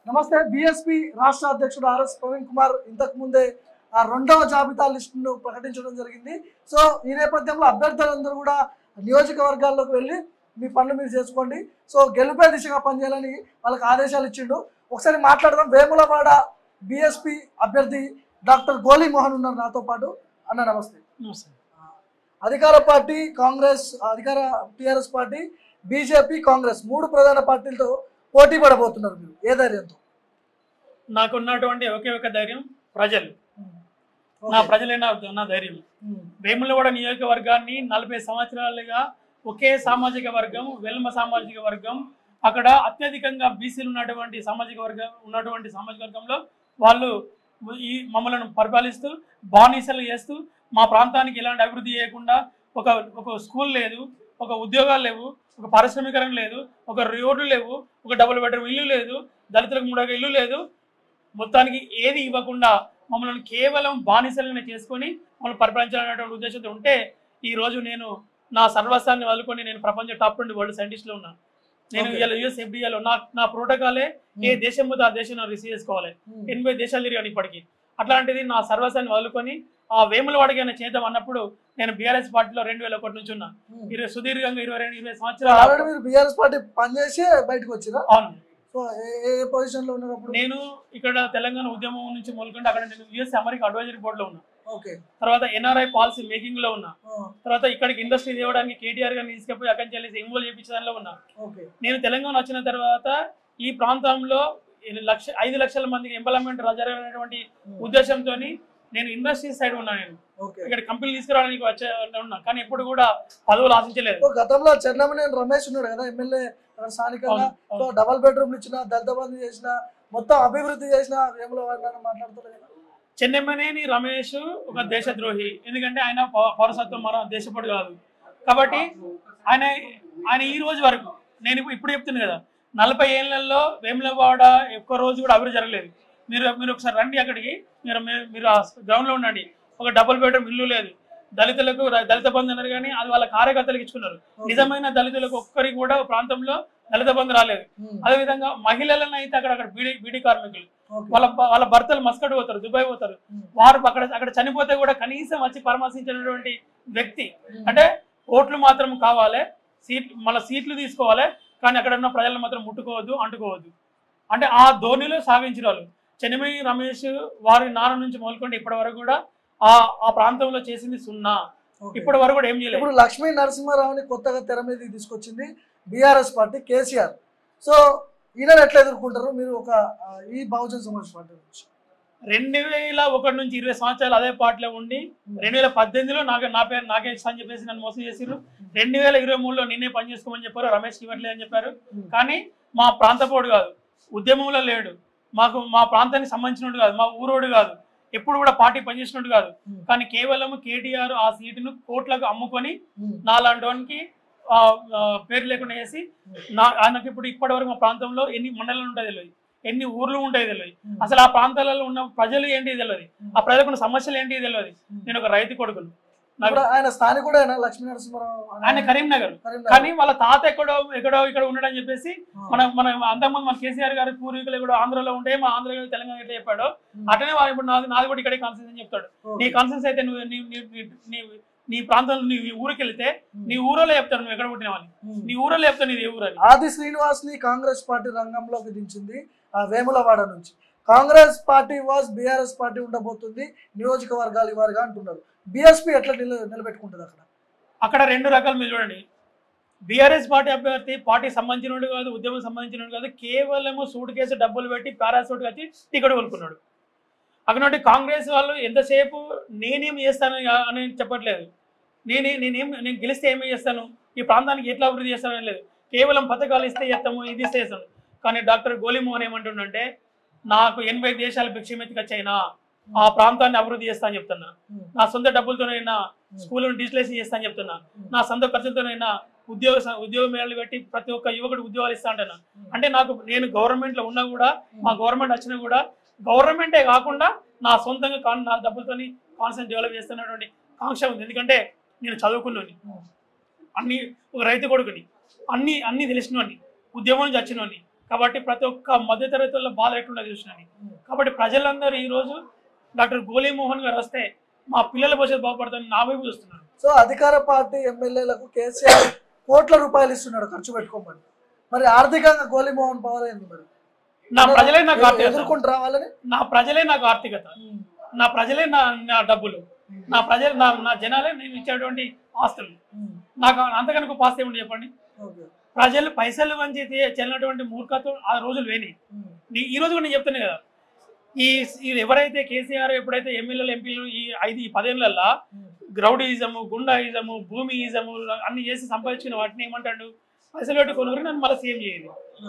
నమస్తే బిఎస్పి రాష్ట్ర అధ్యక్షుడు ఆర్ఎస్ ప్రవీణ్ కుమార్ ఇంతకు ముందే ఆ రెండవ జాబితా లిస్టును ప్రకటించడం జరిగింది సో ఈ నేపథ్యంలో అభ్యర్థులందరూ కూడా నియోజకవర్గాల్లోకి వెళ్ళి మీ పనులు మీరు చేసుకోండి సో గెలుపే దిశగా పనిచేయాలని వాళ్ళకి ఆదేశాలు ఇచ్చిండు ఒకసారి మాట్లాడదాం వేములవాడ బిఎస్పి అభ్యర్థి డాక్టర్ గోలీ మోహన్ ఉన్నారు నాతో పాటు అన్న నమస్తే అధికార పార్టీ కాంగ్రెస్ అధికార టిఆర్ఎస్ పార్టీ బీజేపీ కాంగ్రెస్ మూడు ప్రధాన పార్టీలతో పోటీ పడబోతున్నారు మీరు ఏ ధైర్యంతో నాకు ఉన్నటువంటి ఒకే ఒక ధైర్యం ప్రజలు నా ప్రజలే నా నా ధైర్యం వేములవాడ నియోజకవర్గాన్ని నలభై సంవత్సరాలుగా ఒకే సామాజిక వర్గం వెల్మ సామాజిక వర్గం అక్కడ అత్యధికంగా బీసీలు ఉన్నటువంటి సామాజిక వర్గం ఉన్నటువంటి సామాజిక వర్గంలో వాళ్ళు ఈ మమ్మల్ని పరిపాలిస్తూ బానిసలు చేస్తూ మా ప్రాంతానికి ఎలాంటి అభివృద్ధి చేయకుండా ఒక ఒక స్కూల్ లేదు ఒక ఉద్యోగాలు లేవు ఒక పారిశ్రామికరణ లేదు ఒక రోడ్లు లేవు ఒక డబుల్ బెడ్రూమ్ ఇల్లు లేదు దళితులకు మూడో ఇల్లు లేదు మొత్తానికి ఏది ఇవ్వకుండా మమ్మల్ని కేవలం బానిసలుగానే చేసుకొని మమ్మల్ని పరిపాలించాలనేటువంటి ఉద్దేశంతో ఉంటే ఈ రోజు నేను నా సర్వస్వాన్ని వదులుకొని నేను ప్రపంచ టాప్ ట్వంటీ వరల్డ్ సైంటిస్ట్లో ఉన్నా నేను Okay. ఇలా యూఎస్ ఎఫ్డిఏలో నా నా ప్రోటోకాలే ఏ దేశం పోతే ఆ దేశం నాకు రిసీవ్ చేసుకోవాలి ఎనభై దేశాలు తిరిగాను ఇప్పటికి అట్లాంటిది నా సర్వస్వాన్ని వదులుకొని ఆ వేములవాడికైనా చేద్దాం అన్నప్పుడు నేను బీఆర్ఎస్ పార్టీలో రెండు వేల ఒకటి నుంచి ఉన్నా ఇరవై సుదీర్ఘంగా ఇరవై రెండు ఇరవై ఆల్రెడీ సంవత్సరాలు మీరు బీఆర్ఎస్ పార్టీ పనిచేసి బయటకు వచ్చిరా అవును సో ఏ- ఏ పొజిషన్ లో ఉన్నప్పుడు నేను ఇక్కడ తెలంగాణ ఉద్యమం నుంచి మొదలుకుంటే అక్కడ నేను యుఎస్ అమెరికా అడ్వైజరీ బోర్డులో ఉన్నా ఓకే తర్వాత ఎన్ఆర్ఐ పాలసీ మేకింగ్ లో ఉన్నా తర్వాత ఇక్కడికి ఇండస్ట్రీ తేవడానికి కేటీఆర్ గారిని తీసుకెళ్ళి అక్కడి నుంచి వెళ్ళి ఇన్వాల్వ్ చేయించడంలో ఉన్నా ఓకే నేను తెలంగాణ వచ్చిన తర్వాత ఈ ప్రాంతంలో ఎన్ని లక్ష ఐదు లక్షల మందికి ఎంప్లాయ్మెంట్ జరగనటువంటి ఉద్దేశంతో నేను ఇండస్ట్రీ సైడ్ ఉన్నా నేను ఓకే ఇక్కడ కంపెనీలు తీసుకురావడానికి వచ్చే ఉన్నా కానీ ఎప్పుడు కూడా పదవులు ఆశించలేదు సో గతంలో చెన్నమనేని రమేష్ ఉన్నాడు కదా ఎమ్మెల్యే స్థానికంగా అవును, సో అవును. డబల్ బెడ్రూమ్ ఇచ్చిన దళిత బంధు చేసిన మొత్తం అభివృద్ధి చేసిన వేముల వాడిని మాట్లాడుతున్నారు కదా చెన్నెమ్మనేని రమేష్ ఒక దేశద్రోహి ఎందుకంటే ఆయన పౌ- పౌరసత్వం మన దేశపడు కాదు కాబట్టి ఆయన ఆయన ఈ రోజు వరకు నేను ఇప్పుడు- ఇప్పుడు చెప్తున్నాను కదా నలభై ఏళ్లలో వేములవాడ ఒక్క రోజు కూడా అభివృద్ధి జరగలేదు మీరు మీరు ఒకసారి రండి అక్కడికి మీరు మీరు- మీరు ఆ గ్రౌండ్లో ఉండండి ఒక డబుల్ బెడ్రూమ్ ఇల్లు లేదు దళితులకు ర- దళిత బంధు అన్నారు కానీ అది వాళ్ళ కార్యకర్తలకు ఇచ్చుకున్నారు నిజమైన దళితులకు ఒక్కరికి కూడా ప్రాంతంలో దళిత బంధు రాలేదు ఉమ్, అదేవిధంగా మహిళలను అయితే అక్కడ అక్కడ బీడీ బీడీ కార్మికులు ఓకే. వాళ్ళ వాళ్ళ భర్తలు మస్కట్ పోతారు దుబాయ్ పోతారు ఉమ్, వారు అక్కడ అక్కడ చనిపోతే కూడా కనీసం వచ్చి పరామర్శించినటువంటి వ్యక్తి ఉమ్, అంటే ఓట్లు మాత్రం కావాలి సీట్ మన సీట్లు తీసుకోవాలి కానీ అక్కడ ఉన్న ప్రజలను మాత్రం ముట్టుకోవద్దు అంటుకోవద్దు అంటే ఆ ధోరణిలో సాగించిన వాళ్ళు చెన్నమయ్య రమేష్ వారి నాన్న నుంచి మొదలుకుంటే ఇప్పటి వరకు కూడా ఆ ఆ ప్రాంతంలో చేసింది సున్నా ఓకే. ఇప్పటి వరకు కూడా ఏం చేయలేదు ఇప్పుడు లక్ష్మీ నరసింహారావుని కొత్తగా తెర మీదకి తీసుకొచ్చింది బీఆర్ఎస్ పార్టీ కేసీఆర్ సో ఈయన ఎట్లా ఎదుర్కొంటారు మీరు ఒక ఆ, ఈ బహుజన్ సమాజ్ పార్టీ నుంచి రెండు వేల ఒకటి నుంచి ఇరవై సంవత్సరాలు అదే పార్టీలో ఉండి రెండు వేల పద్దెనిమిదిలో నాకు నా పేరు నాకే ఇస్తా అని చెప్పేసి నన్ను మోసం చేసిర్రు రెండు వేల ఇరవై మూడులో నిన్నే పని చేసుకోమని చెప్పారు రమేష్ ఇవ్వట్లేదు అని చెప్పారు ఉమ్, కానీ మా ప్రాంతపోడు కాదు ఉద్యమంలో లేడు మాకు మా ప్రాంతానికి సంబంధించినట్టు కాదు మా ఊరోడు కాదు ఎప్పుడు కూడా పార్టీ పనిచేసినట్టు కాదు ఉమ్, కానీ కేవలం కేటీఆర్ ఆ సీటును కోట్లకు అమ్ముకొని ఉమ్, నాలాంటి వానికి ఆ, ఆ, పేరు లేకుండా చేసి నా ఆయనకి ఇప్పుడు ఇప్పటి వరకు మా ప్రాంతంలో ఎన్ని మండలాలు ఉంటాయి తెలియదు ఎన్ని ఊర్లు ఉంటాయి తెలియదు ఉమ్, అసలు ఆ ప్రాంతాలలో ఉన్న ప్రజలు ఏంటి తెలియదు ఆ ప్రజలకు ఉన్న సమస్యలు ఏంటి తెలియదు నేను ఒక రైతు కొడుకును నాకు ఇప్పుడు ఆయన స్థానికుడేనా లక్ష్మీ నరసింహారావు ఆయన కరీంనగర్ కరీంనగర్. కానీ వాళ్ళ తాత ఎక్కడో ఎక్కడో ఇక్కడ ఉండడని చెప్పేసి ఆ, మన మన అంతకుముందు మన కేసీఆర్ గారి పూర్వీకులు కూడా ఆంధ్రలో ఉంటే మా ఆంధ్ర తెలంగాణ ఎట్లా చెప్పాడో ఉమ్, అట్లనే వాడు ఇప్పుడు నాది నాది కూడా ఇక్కడే కాన్సెన్స్ అని చెప్తాడు ఓకే. నీ కాన్సెన్స్ అయితే నువ్వు నీ నీ- నీ- నీ నీ ప్రాంతంలో నీ ఊరికి వెళ్తే ఉమ్, నీ ఊరోలో చెప్తాడు నువ్వు ఎక్కడ పుట్టినావని ఉమ్. నీ ఊరోలో చెప్తావు నీది ఏ ఊరని ఆది శ్రీనివాస్ ని కాంగ్రెస్ పార్టీ రంగంలోకి దించింది ఆ వేములవాడ నుంచి కాంగ్రెస్ పార్టీ వాజ్ బీఆర్ఎస్ పార్టీ ఉండబోతుంది నియోజకవర్గాలు ఇవారుగా అంటున్నారు బీఎస్పీ ఎట్లా నిల నిలబెట్టుకుంటుంది అక్కడ అక్కడ రెండు రకాలు మీరు చూడండి బీఆర్ఎస్ పార్టీ అభ్యర్థి పార్టీ సంబంధించినోడు కాదు ఉద్యమం సంబంధించినోడు కాదు కేవలము సూట్ కేసు డబ్బులు పెట్టి పారాసూట్ వచ్చి టికెట్ కొనుక్కున్నాడు అక్కడ కాంగ్రెస్ వాళ్ళు ఎంతసేపు నేనేం చేస్తాను కా- అని చెప్పట్లేదు నేనే నేనేం నేను గెలిస్తే ఏమేం చేస్తాను ఈ ప్రాంతానికి ఎట్లా అభివృద్ధి చేస్తానని లేదు కేవలం పథకాలు ఇస్తే చేస్తాము ఇది ఇస్తే చేస్తాను కానీ డాక్టర్ గోలిమోహన్ ఏమంటుండంటే నాకు ఎనభై దేశాల భిక్షమెత్తికొచ్చైనా ఆ ప్రాంతాన్ని అభివృద్ధి చేస్తా అని చెప్తున్నా ఉమ్, నా సొంత డబ్బులతోనైనా స్కూళ్ళను డిజిటలైజ్ చేస్తా అని చెప్తున్నా నా సొంత ఖర్చులతోనైనా ఉద్యోగ స- ఉద్యోగ మేళలు పెట్టి ప్రతి ఒక్క యువకుడు ఉద్యోగాలు ఇస్తా అంటున్నా అంటే నాకు నేను గవర్నమెంట్ లో ఉన్నా కూడా మా గవర్నమెంట్ వచ్చినా కూడా గవర్నమెంటే కాకుండా నా సొంతంగా కాన్- నా డబ్బులతోని కాన్సెప్ట్ డెవలప్ చేస్తున్నటువంటి కాంక్ష ఉంది ఎందుకంటే నేను చదువుకున్నాను ఉమ్, అన్ని ఒక రైతు కొడుకుని అన్ని అన్ని తెలిసినోని ఉద్యమం నుంచి వచ్చినోని కాబట్టి ప్రతి ఒక్క మధ్యతరగతుల బాధ ఎట్లుండదు చూసినాను కాబట్టి ప్రజలందరూ ఈ రోజు డాక్టర్ గోలీ మోహన్ గారు వస్తే మా పిల్లల భవిష్యత్తు బాగుపడుతుందని నా వైపు చూస్తున్నారు సో అధికార పార్టీ ఎమ్మెల్యేలకు కేసీఆర్ కోట్ల రూపాయలు ఇస్తున్నాడు ఖర్చు పెట్టుకోమని మరి ఆర్థికంగా గోలిమోహన్ పవర్ ఏంది మరి నా ప్రజలే నాకు ఆర్థికత ఎదుర్కొంటూ రావాలని నా ప్రజలే నాకు ఆర్థికత నా ప్రజలే నా నా డబ్బులు నా ప్రజలు నా నా జనాలే నేను ఇచ్చేటువంటి ఆస్తులు నాకు అంతకనుక ఒక పాస్ ఏమిటి చెప్పండి ఓకే ప్రజలు పైసలు వంచి తీ- చెల్లినటువంటి మూర్ఖత్వం ఆ రోజులు వేని నీ- ఈ రోజు కూడా నేను చెప్తాను కదా ఈ ఈ ఎవరైతే కేసీఆర్ ఎప్పుడైతే ఎమ్మెల్యేలు ఎంపీలు ఈ ఐదు ఈ పదేళ్లలో గ్రౌడీజము గుండాయిజము భూమియిజము అన్ని చేసి సంపాదించుకున్న వాటిని ఏమంటాడు పైసలు పెట్టి కొనుగోలు నన్ను మళ్ళీ సీఎం చేయదు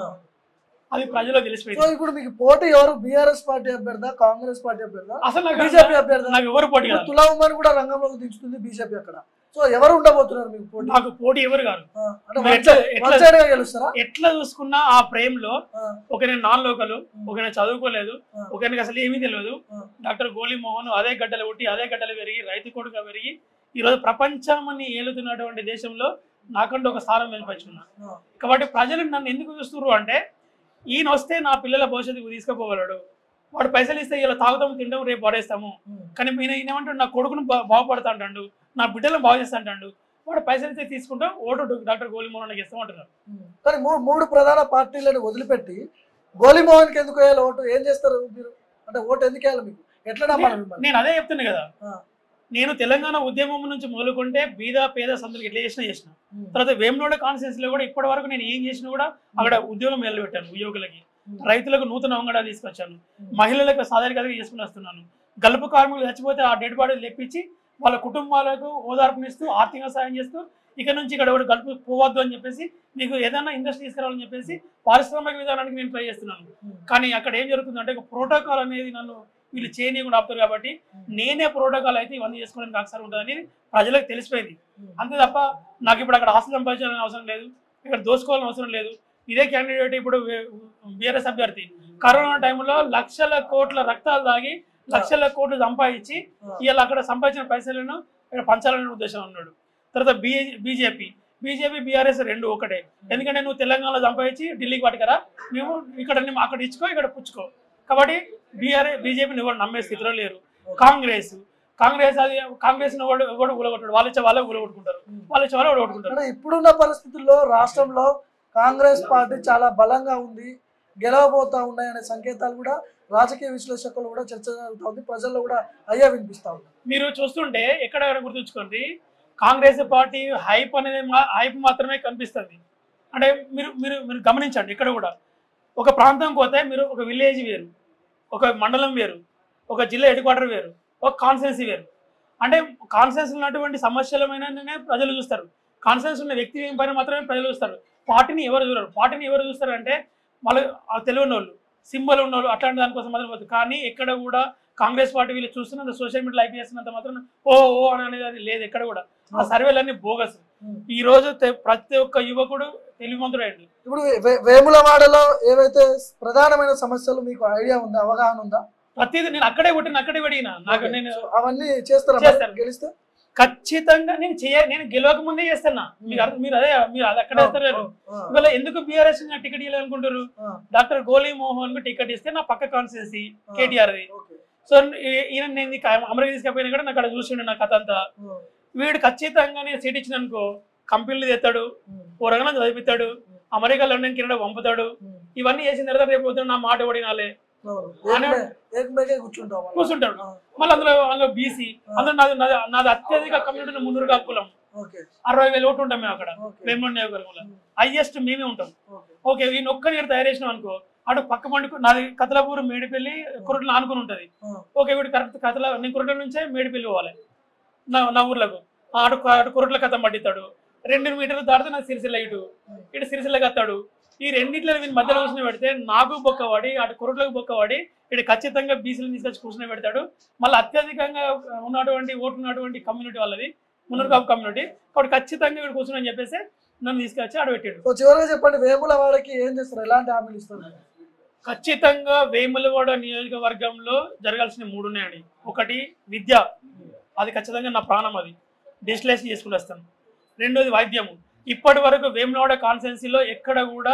అది ప్రజల్లో సో తెలిసిపోయింది ఇప్పుడు మీకు పోటీ ఎవరు బీఆర్ఎస్ పార్టీ అభ్యర్థా కాంగ్రెస్ పార్టీ అభ్యర్థా అసలు నాకు బీజేపీ అభ్యర్థా నాకు ఎవరు పోటీ కాదు తులా ఉమ్మని కూడా రంగంలోకి దించుతుంది బీజేపీ అక్కడ సో ఎవరు ఉండబోతున్నారు మీకు పోటీ నాకు పోటీ ఎవరు కాదు ఆ, అంటే మరి ఎట్లా- వన్ ఎట్లా- సైడ్ గా గెలుస్తారా ఎట్లా చూసుకున్నా ఆ ప్రేమలో ఆ, ఒక నేను నాన్ లోకలు ఒక నేను చదువుకోలేదు ఆ. ఒక నాకు అసలు ఏమీ తెలియదు ఆ. డాక్టర్ గోలీ మోహన్ అదే గడ్డలు పుట్టి అదే గడ్డలు పెరిగి రైతు కొడుగా పెరిగి ఈరోజు ప్రపంచాన్ని ఏలుతున్నటువంటి దేశంలో నాకంటూ ఒక స్థానం వెలిపించుకున్నా ఆ, కాబట్టి ప్రజలు నన్ను ఎందుకు చూస్తున్నారు అంటే ఈయన వస్తే నా పిల్లల భవిష్యత్తుకు తీసుకుపోగలడు వాడు పైసలు ఇస్తే ఇలా తాగుతాం తింటాం రేపు పడేస్తాము ఉమ్, కానీ ఈయన ఈయన ఏమంటాడు నా కొడుకును బా- బాగుపడతా అంటాడు నా బిడ్డలను బాగు చేస్తా అంటాడు వాడు పైసలు ఇస్తే తీసుకుంటాం ఓటు డాక్టర్ గోలీ మోహన్కి ఇస్తామంటున్నారు ఉమ్. కానీ మూడు మూడు ప్రధాన పార్టీలను వదిలిపెట్టి గోలిమోహన్కి ఎందుకు వేయాలి ఓటు ఏం చేస్తారు మీరు అంటే ఓటు ఎందుకు వేయాలి మీకు ఎట్లా నమ్మాలి మిమ్మల్ని నేను అదే చెప్తున్నా కదా ఆ, నేను తెలంగాణ ఉద్యమం నుంచి మొదలుకుంటే బీద పేద సందరికి ఎట్లా చేసినా చేసిన ఉమ్, తర్వాత వేములవాడ కాన్ఫరెన్స్ లో కూడా ఇప్పటి వరకు నేను ఏం చేసినా కూడా అక్కడ ఉద్యోగం మొదలుపెట్టాను ఉద్యోగులకి ఉమ్, రైతులకు నూతన వంగడాలు తీసుకొచ్చాను ఉమ్, మహిళలకు సాధారణంగా చేసుకుని వస్తున్నాను గల్పు కార్మికులు చచ్చిపోతే ఆ డెడ్ బాడీ తెప్పించి వాళ్ళ కుటుంబాలకు ఓదార్పునిస్తూ ఆర్థిక సాయం చేస్తూ ఇక్కడ నుంచి ఇక్కడ ఎవరు గల్పు పోవద్దు అని చెప్పేసి మీకు ఏదైనా ఇండస్ట్రీ తీసుకురావాలని చెప్పేసి పారిశ్రామిక విధానానికి నేను ట్రై చేస్తున్నాను ఉమ్, కానీ అక్కడ ఏం జరుగుతుందంటే ఒక ప్రోటోకాల్ అనేది నన్ను వీళ్ళు చేయనీయకుండా ఆపుతారు కాబట్టి నేనే ప్రోటోకాల్ అయితే ఇవన్నీ చేసుకోవడానికి ఆస్కారం ఉంటుంది అనేది ప్రజలకు తెలిసిపోయింది ఉమ్, అంతే తప్ప నాకు ఇప్పుడు అక్కడ ఆస్తి సంపాదించాలని అవసరం లేదు ఇక్కడ దోసుకోవాలని అవసరం లేదు ఇదే క్యాండిడేట్ ఇప్పుడు బీఆర్ఎస్ అభ్యర్థి కరోనా టైంలో లక్షల కోట్ల రక్తాలు తాగి లక్షల కోట్లు సంపాదించి ఆ, ఇవాళ అక్కడ సంపాదించిన పైసలను ఇక్కడ పంచాలనే ఉద్దేశం ఉన్నాడు తర్వాత బీ బీజేపీ బీజేపీ బీఆర్ఎస్ రెండు ఒకటే ఎందుకంటే నువ్వు తెలంగాణలో సంపాదించి ఢిల్లీకి పట్టుకరా మేము ఇక్కడ నీ- అక్కడ ఇచ్చుకో ఇక్కడ పుచ్చుకో కాబట్టి బీఆర్ఏ బీజేపీని ఎవరు నమ్మే స్థితిలో లేరు కాంగ్రెస్ కాంగ్రెస్ అది కాంగ్రెస్ ఎవడు ఎవడు ఊలగొట్టాడు వాళ్ళు ఇచ్చే వాళ్ళే ఊలగొట్టుకుంటారు వాళ్ళు ఇచ్చే వాళ్ళే ఊలగొట్టుకుంటారు అంటే ఇప్పుడున్న పరిస్థితుల్లో రాష్ట్రంలో కాంగ్రెస్ పార్టీ చాలా బలంగా ఉంది గెలవబోతా ఉన్నాయనే సంకేతాలు కూడా రాజకీయ విశ్లేషకులు కూడా చర్చ జరుగుతూ ఉంది ప్రజల్లో కూడా అయ్యా వినిపిస్తా ఉంది మీరు చూస్తుంటే ఎక్కడ గుర్తుంచుకోండి కాంగ్రెస్ పార్టీ హైప్ అనేది మా- హైప్ మాత్రమే కనిపిస్తుంది అంటే మీరు మీరు మీరు గమనించండి ఇక్కడ కూడా ఒక ప్రాంతం పోతే మీరు ఒక విలేజ్ వేరు ఒక మండలం వేరు ఒక జిల్లా హెడ్ క్వార్టర్ వేరు ఒక కాన్స్టెన్సీ వేరు అంటే కాన్సెన్స్ ఉన్నటువంటి సమస్యలమైన ప్రజలు చూస్తారు కాన్సెన్స్ ఉన్న వ్యక్తి పైన మాత్రమే ప్రజలు చూస్తారు పార్టీని ఎవరు చూడరు పార్టీని ఎవరు చూస్తారు అంటే వాళ్ళు ఆ తెలియని వాళ్ళు సింబల్ ఉన్న వాళ్ళు అట్లాంటి దానికోసం మాత్రం పోతుంది కానీ ఎక్కడ కూడా కాంగ్రెస్ పార్టీ వీళ్ళు చూస్తున్నంత సోషల్ మీడియాలో ఐపీ చేస్తున్నంత మాత్రం ఓ ఓ అని అనేది లేదు ఎక్కడ కూడా ఆ సర్వేలన్నీ బోగస్ ఈ రోజు తె- ప్రతి ఒక్క యువకుడు తెలివిమంతుడైంది ఇప్పుడు వే- వేములవాడలో ఏవైతే ప్రధానమైన సమస్యలు మీకు ఐడియా ఉందా అవగాహన ఉందా ప్రతిదీ నేను అక్కడే కొట్టిన అక్కడే పడిగిన నాకు నేను సో అవన్నీ చేస్తారా మరి? చేస్తాను. గెలిస్తే ఖచ్చితంగా నేను చేయ నేను గెలవక ముందే చేస్తున్నా మీకు అర్థం మీరు అదే మీరు అది అక్కడ వేస్తారు ఆ, ఇవాళ ఎందుకు బీఆర్ఎస్ టికెట్ ఇవ్వాలనుకుంటారు ఆ, డాక్టర్ గోలీ మోహన్ కు టికెట్ ఇస్తే నా పక్క కాన్స్టిట్యూన్సీ ఆ, కేటీఆర్ ది ఓకే. సో ఈ- ఈయన నేను ఇక అమెరికా తీసుకపోయినా కూడా నాకు అక్కడ చూసిండు నా కథ అంతా ఆ, వీడు ఖచ్చితంగా నేను సీట్ ఇచ్చిన అనుకో కంపెనీలు తెస్తాడు ఉమ్, పూరగానే చదివిస్తాడు అమెరికా లండన్ కింద పంపుతాడు ఉమ్, ఇవన్నీ చేసిన తర్వాత రేపు పొద్దున్న నా మాట ఓడినాలే అవును. ఏకమే- ఏకమేకే కూర్చుంటాం మళ్ళా. కూర్చుంటాడు ఆ, మళ్ళీ అందులో అందులో బీసీ అందులో నాది నాది నాది అత్యధిక కమ్యూనిటీ మున్నూరు కులం ఓకే అరవై వేలు ఓటు ఉంటాం మేము అక్కడ ఓకే వేమూరు నియోజకవర్గంలో ఉమ్, హైయెస్ట్ మేమే ఉంటాం ఓకే ఓకే ఈయన ఒక్కని ఇక్కడ తయారు చేసినాం అనుకో అటు పక్క పండుకు నాది కతలాపూర్ మేడిపల్లి కురట్లు ఆనుకుని ఉంటుంది ఆ, ఓకే వీడు కరెక్ట్ కథల నేను కురట్ల నుంచే మేడిపల్లి పోవాలి నా నా ఊర్లకు ఆ, అటు అటు కురట్ల కథ పట్టిస్తాడు రెండు మీటర్లు దాటితే నాకు సిరిసిల్ల ఇటు ఇటు సిరిసిల్లకి వస్తాడు ఈ రెండిట్లో వీని మధ్యలో కూర్చుని పెడితే నాకు బొక్కవాడి అటు కురట్లకు బొక్కవాడి ఇటు ఖచ్చితంగా బీసీలు తీసుకొచ్చి కూర్చుని పెడతాడు మళ్ళీ అత్యధికంగా ఉన్నటువంటి ఓటు ఉన్నటువంటి కమ్యూనిటీ వాళ్ళది మున్నూరు కమ్యూనిటీ కాబట్టి ఖచ్చితంగా వీడు కూర్చుని అని చెప్పేసి నన్ను తీసుకొచ్చి ఆడ పెట్టాడు సో చివరిగా చెప్పండి వేములవాడకి ఏం చేస్తారు ఎలాంటి హామీలు ఇస్తారు ఖచ్చితంగా వేములవాడ నియోజకవర్గంలో జరగాల్సిన మూడు ఉన్నాయండి ఒకటి విద్య అది ఖచ్చితంగా నా ప్రాణం అది డిజిటలైజ్ చేసుకుని వస్తాను రెండోది వైద్యము ఇప్పటి వరకు వేములవాడ కాన్స్టెన్సీలో ఎక్కడ కూడా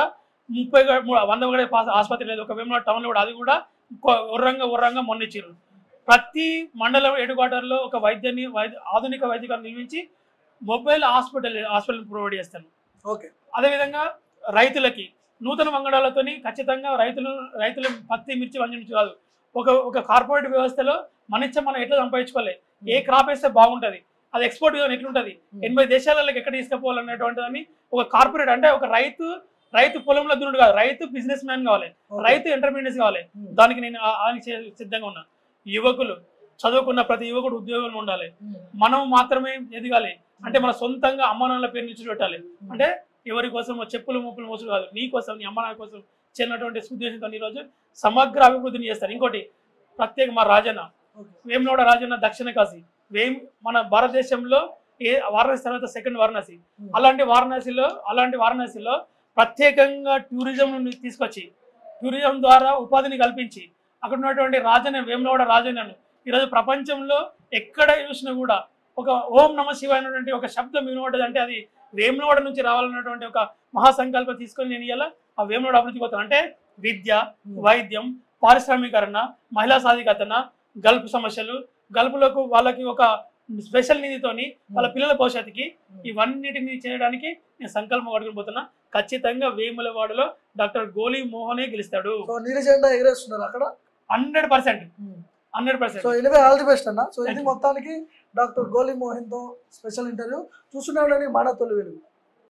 ముప్పై గ- ము- వంద గడ పాస్ ఆసుపత్రి లేదు ఒక వేమనాడు టౌన్లో కూడా అది కూడా కొ- ఉర్రంగా ఉర్రంగా మొన్నిచ్చారు ప్రతి మండలం హెడ్ లో ఒక వైద్యాన్ని వైద్య ఆధునిక వైద్యకాన్ని నిర్మించి మొబైల్ హాస్పిటల్ హాస్పిటల్ ప్రొవైడ్ చేస్తాను ఓకే అదేవిధంగా రైతులకి నూతన వంగడాలతోని ఖచ్చితంగా రైతులు రైతులు పత్తి మిర్చి వంజ మిర్చి కాదు ఒక ఒక కార్పొరేట్ వ్యవస్థలో మనిచ్చ మనం ఎట్లా సంపాదించుకోవాలి ఏ క్రాప్ వేస్తే బాగుంటుంది అది ఎక్స్పోర్ట్ విధానం ఎట్లుంటుంది ఎనభై దేశాలకు ఎక్కడ తీసుకుపోవాలనేటువంటి దాన్ని ఒక కార్పొరేట్ అంటే ఒక రైతు రైతు పొలంలో దున్నుడు కాదు రైతు బిజినెస్ మ్యాన్ కావాలి రైతు ఎంటర్ప్రీనర్స్ కావాలి దానికి నేను ఆ- ఆయనకి చే- సిద్ధంగా ఉన్నాను యువకులు చదువుకున్న ప్రతి యువకుడు ఉద్యోగం ఉండాలి మనం మాత్రమే ఎదగాలి అంటే మన సొంతంగా అమ్మ నాన్నల పేరు నిలిచి పెట్టాలి అంటే ఎవరి కోసం చెప్పులు ముప్పులు మోసులు కాదు నీ కోసం నీ అమ్మ నాన్న కోసం చెందినటువంటి ఉద్దేశంతో ఈరోజు సమగ్ర అభివృద్ధిని చేస్తారు ఇంకోటి ప్రత్యేక మా రాజన్న వేములవాడ రాజన్న దక్షిణ కాశీ వేం మన భారతదేశంలో ఏ వారణాసి తర్వాత సెకండ్ వారణాసి అలాంటి వారణాసిలో అలాంటి వారణాసిలో ప్రత్యేకంగా టూరిజం తీసుకొచ్చి టూరిజం ద్వారా ఉపాధిని కల్పించి అక్కడ ఉన్నటువంటి రాజన్న వేములవాడ రాజన్నను ఈరోజు ప్రపంచంలో ఎక్కడ చూసినా కూడా ఒక ఓం నమ శివాయ అనేటువంటి ఒక శబ్దం వినబడ్డది అంటే అది వేములవాడ నుంచి రావాలన్నటువంటి ఒక మహాసంకల్పం తీసుకొని నేను ఇలా ఆ వేములవాడ అభివృద్ధి పోతాను అంటే విద్య వైద్యం పారిశ్రామీకరణ మహిళా సాధికారత గల్ఫ్ సమస్యలు గల్ఫ్లకు వాళ్ళకి ఒక స్పెషల్ నిధితోని వాళ్ళ పిల్లల భవిష్యత్తుకి ఇవన్నిటిని చేయడానికి నేను సంకల్పం కట్టుకుని పోతున్నా ఖచ్చితంగా వేములవాడలో డాక్టర్ గోలీ మోహనే గెలుస్తాడు సో నీలి జెండా ఎగరేస్తున్నారు అక్కడ hundred percent hundred percent so anyway all the best అన్న సో ఇది Thank you. మొత్తానికి డాక్టర్ గోలీ మోహన్ తో స్పెషల్ ఇంటర్వ్యూ చూస్తున్నాడని మన తొలి వెలుగు